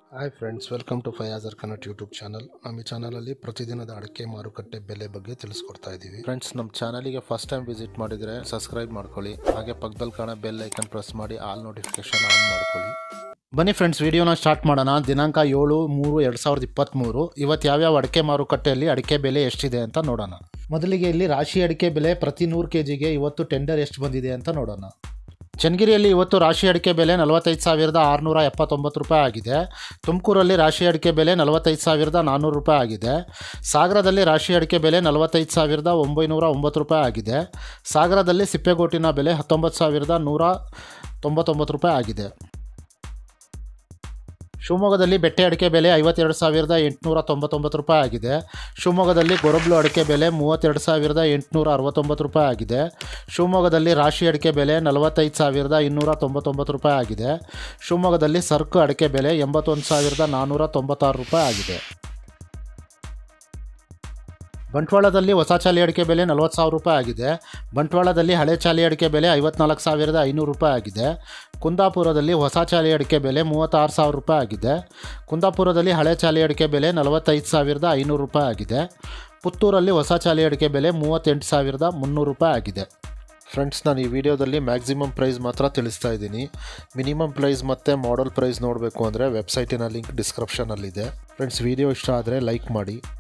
hi friends welcome to ಫಯಾಜರ್ ಕನ್ನಟ್ YouTube channel ನಮ್ಮ ಈ ಚಾನಲಲ್ಲಿ ಪ್ರತಿದಿನದ ಅಡಿಕೆ ಮಾರುಕಟ್ಟೆ ಬೆಲೆ ಬಗ್ಗೆ ತಿಳಿಸ್ಕೊಡ್ತಾ ಇದ್ದೀವಿ ಫ್ರೆಂಡ್ಸ್ ನಮ್ಮ ಚಾನಲಿಗೆ ಫಸ್ಟ್ ಟೈಮ್ ವಿಸಿಟ್ ಮಾಡಿದರೆ ಸಬ್ಸ್ಕ್ರೈಬ್ ಮಾಡ್ಕೊಳ್ಳಿ ಹಾಗೆ ಪಕ್ಕದಲ್ಲಿ ಕಾಣೋ ಬೆಲ್ ಐಕನ್ ಪ್ರೆಸ್ ಮಾಡಿ ಆಲ್ ನೋಟಿಫಿಕೇಶನ್ ಆನ್ ಮಾಡ್ಕೊಳ್ಳಿ ಬನ್ನಿ ಫ್ರೆಂಡ್ಸ್ ವಿಡಿಯೋನ ಸ್ಟಾರ್ಟ್ ಮಾಡೋಣ ದಿನಾಂಕ ಏಳು ಮೂರು ಎರಡು ಸಾವಿರದ ಇಪ್ಪತ್ತ್ಮೂರು ಇವತ್ತು ಯಾವ್ಯಾವ ಅಡಿಕೆ ಮಾರುಕಟ್ಟೆಯಲ್ಲಿ ಅಡಿಕೆ ಬೆಲೆ ಎಷ್ಟಿದೆ ಅಂತ ನೋಡೋಣ ಮೊದಲಿಗೆ ಇಲ್ಲಿ ರಾಶಿ ಅಡಿಕೆ ಬೆಲೆ ಪ್ರತಿ ನೂರು ಕೆ ಜಿಗೆ ಇವತ್ತು ಟೆಂಡರ್ ಎಷ್ಟು ಬಂದಿದೆ ಅಂತ ನೋಡೋಣ ಚನ್ನಗಿರಿಯಲ್ಲಿ ಇವತ್ತು ರಾಶಿ ಅಡಿಕೆ ಬೆಲೆ ನಲವತ್ತೈದು ಸಾವಿರದ ಆರುನೂರ ಎಪ್ಪತ್ತೊಂಬತ್ತು ರೂಪಾಯಿ ಆಗಿದೆ ತುಮಕೂರಲ್ಲಿ ರಾಶಿ ಅಡಿಕೆ ಬೆಲೆ ನಲವತ್ತೈದು ಸಾವಿರದ ನಾನ್ನೂರು ರೂಪಾಯಿ ಆಗಿದೆ ಸಾಗರದಲ್ಲಿ ರಾಶಿ ಅಡಿಕೆ ಬೆಲೆ ನಲವತ್ತೈದು ಸಾವಿರದ ಒಂಬೈನೂರ ಒಂಬತ್ತು ರೂಪಾಯಿ ಆಗಿದೆ ಸಾಗರದಲ್ಲಿ ಸಿಪ್ಪೆಗೋಟಿನ ಬೆಲೆ ಹತ್ತೊಂಬತ್ತು ಸಾವಿರದ ನೂರ ತೊಂಬತ್ತೊಂಬತ್ತು ರೂಪಾಯಿ ಆಗಿದೆ ಶಿವಮೊಗ್ಗದಲ್ಲಿ ಬೆಟ್ಟೆ ಅಡಿಕೆ ಬೆಲೆ ಐವತ್ತೆರಡು ಸಾವಿರದ ಎಂಟುನೂರ ತೊಂಬತ್ತೊಂಬತ್ತು ರೂಪಾಯಿ ಆಗಿದೆ ಶಿವಮೊಗ್ಗದಲ್ಲಿ ಗೊರಬ್ಲು ಅಡಿಕೆ ಬೆಲೆ ಮೂವತ್ತೆರಡು ಸಾವಿರದ ಎಂಟುನೂರ ಅರವತ್ತೊಂಬತ್ತು ರೂಪಾಯಿ ಆಗಿದೆ ಶಿವಮೊಗ್ಗದಲ್ಲಿ ರಾಶಿ ಅಡಿಕೆ ಬೆಲೆ ನಲವತ್ತೈದು ಸಾವಿರದ ಇನ್ನೂರ ತೊಂಬತ್ತೊಂಬತ್ತು ರೂಪಾಯಿ ಆಗಿದೆ ಶಿವಮೊಗ್ಗದಲ್ಲಿ ಸರ್ಕು ಅಡಿಕೆ ಬೆಲೆ ಎಂಬತ್ತೊಂದು ಸಾವಿರದ ನಾನ್ನೂರ ತೊಂಬತ್ತಾರು ರೂಪಾಯಿ ಆಗಿದೆ ಬಂಟ್ವಾಳದಲ್ಲಿ ಹೊಸ ಚಾಲಿ ಅಡಿಕೆ ಬೆಲೆ ನಲವತ್ತು ಸಾವಿರ ರೂಪಾಯಿ ಆಗಿದೆ ಬಂಟ್ವಾಳದಲ್ಲಿ ಹಳೆ ಚಾಲಿ ಅಡಿಕೆ ಬೆಲೆ ಐವತ್ನಾಲ್ಕು ಸಾವಿರದ ಐನೂರು ರೂಪಾಯಿ ಆಗಿದೆ ಕುಂದಾಪುರದಲ್ಲಿ ಹೊಸ ಚಾಲಿ ಅಡಿಕೆ ಬೆಲೆ ಮೂವತ್ತಾರು ಸಾವಿರ ರೂಪಾಯಿ ಆಗಿದೆ ಕುಂದಾಪುರದಲ್ಲಿ ಹಳೆ ಚಾಲಿ ಅಡಿಕೆ ಬೆಲೆ ನಲವತ್ತೈದು ಸಾವಿರದ ಐನೂರು ರೂಪಾಯಿ ಆಗಿದೆ ಪುತ್ತೂರಲ್ಲಿ ಹೊಸ ಚಾಲಿ ಅಡಿಕೆ ಬೆಲೆ ಮೂವತ್ತೆಂಟು ಸಾವಿರದ ಮುನ್ನೂರು ರೂಪಾಯಿ ಆಗಿದೆ ಫ್ರೆಂಡ್ಸ್ ನಾನು ಈ ವಿಡಿಯೋದಲ್ಲಿ ಮ್ಯಾಕ್ಸಿಮಮ್ ಪ್ರೈಸ್ ಮಾತ್ರ ತಿಳಿಸ್ತಾ ಇದ್ದೀನಿ ಮಿನಿಮಮ್ ಪ್ರೈಸ್ ಮತ್ತು ಮಾಡಲ್ ಪ್ರೈಸ್ ನೋಡಬೇಕು ಅಂದರೆ ವೆಬ್ಸೈಟಿನ ಲಿಂಕ್ ಡಿಸ್ಕ್ರಿಪ್ಷನಲ್ಲಿದೆ ಫ್ರೆಂಡ್ಸ್ ವಿಡಿಯೋ ಇಷ್ಟ ಆದರೆ ಲೈಕ್ ಮಾಡಿ